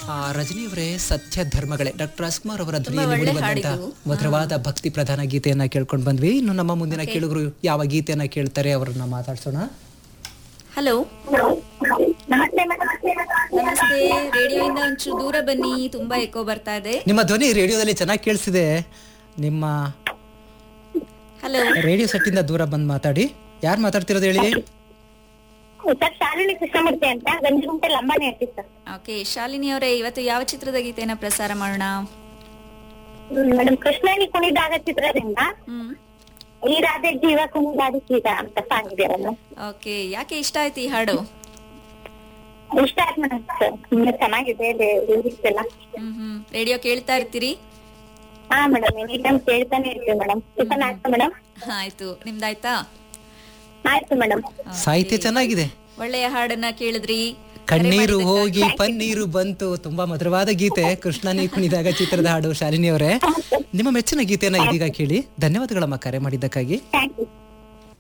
ಆ, ರಜನಿ ಅವರೇ ಸತ್ಯ ಧರ್ಮಗಳೇ ಡಾಕ್ಟರ್ ರಾಜ್ಕುಮಾರ್ ಅವರ ಧ್ವನಿಯಲ್ಲಿ ಒಳ್ಳೆ ಮೂಡಿಬಂದಂತ ಹಾಡಿದು. ಮಧುರವಾದ ಭಕ್ತಿ ಪ್ರಧಾನ ಗೀತೆಯನ್ನ ಕೇಳ್ಕೊಂಡು ಬಂದ್ವಿ ಇನ್ನು ನಮ್ಮ ಮುಂದಿನ ಕೇಳುಗರು ಯಾವ ಗೀತೆಯನ್ನ ಕೇಳ್ತಾರೆ ಅವರನ್ನ ಮಾತಾಡ್ಸೋಣ ಹಲೋ ನಮಸ್ತೆ ಮೇಡಮ್ ನಮಸ್ತೆ ರೇಡಿಯೋಯಿಂದ ಒಂಚೂರು ದೂರ ಬನ್ನಿ ತುಂಬಾ ಎಕೋ ಬರ್ತಾ ಇದೆ ನಿಮ್ಮ ಧ್ವನಿ ರೇಡಿಯೋದಲ್ಲಿ ಚೆನ್ನಾಗಿ ಕೇಳಿಸಿದೆ ನಿಮ್ಮ ಹಲೋ ರೇಡಿಯೋ ಸೆಟ್ಟಿಂದ ದೂರ ಬಂದು ಮಾತಾಡಿ ಯಾರು ಮಾತಾಡ್ತಿರೋದು ಹೇಳಿ ಸರ್ ಶಾಲಿನಿ ಕೃಷ್ಣಮೂರ್ತಿ ಅಂತ ಗಂಜಗುಂಟೆ ಲಂಬಾಣಿ ಹೇಳ್ತೀವಿ ಸರ್ ಓಕೆ ಶಾಲಿನಿ ಅವರೇ ಇವತ್ತು ಯಾವ ಚಿತ್ರದ ಗೀತೆಯನ್ನ ಪ್ರಸಾರ ಮಾಡೋಣ ಮೇಡಮ್ ಕೃಷ್ಣನಿ ಕುಣಿದಾಗ ಚಿತ್ರದಿಂದ ಹ್ಮ್ ಈ ರಾಧೆ ಜೀವ ಕುಣಿದಾಡಿ ಸೀತ ಅಂತ ಸಾಂಗ್ ಇದೆಯಲ್ಲ ಓಕೆ ಯಾಕೆ ಇಷ್ಟ ಆಯ್ತು ಈ ಹಾಡು ಇಷ್ಟ ಆಯ್ತು ಮೇಡಮ್ ಸರ್ ತುಂಬಾ ಚೆನ್ನಾಗಿದೆ ಲಿರಿಕ್ಸ್ ಎಲ್ಲ ಹ್ಮ್ ಹ್ಮ್ ರೇಡಿಯೋ ಕೇಳ್ತಾ ಇರ್ತೀರಿ ಹಾ ಮೇಡಮ್ ಎನಿ ಟೈಮ್ ಕೇಳ್ತಾನೆ ಇರ್ತೀವಿ ಮೇಡಮ್ ಟಿಫನ್ ಆಯ್ತು ಮೇಡಮ್ ಆಯ್ತು ನಿಮ್ದಾಯ್ತಾ ಆಯ್ತು ಮೇಡಮ್ ಸಾಹಿತ್ಯ ಚೆನ್ನಾಗಿದೆ ಒಳ್ಳೆಯ ಹಾಡನ್ನ ಕೇಳಿದ್ರಿ ಕಣ್ಣೀರು ಹೋಗಿ ಪನ್ನೀರು ಬಂತು ತುಂಬಾ ಮಧುರವಾದ ಗೀತೆ ಕೃಷ್ಣ ನೀ ಕುಣಿದಾಗ ಚಿತ್ರದ ಹಾಡು ಶಾಲಿನಿ ಅವರೇ ನಿಮ್ಮ ಮೆಚ್ಚಿನ ಗೀತೆಯನ್ನ ಇದೀಗ ಕೇಳಿ ಧನ್ಯವಾದಗಳಮ್ಮ ಕರೆ ಮಾಡಿದ್ದಕ್ಕಾಗಿ ಥ್ಯಾಂಕ್ ಯು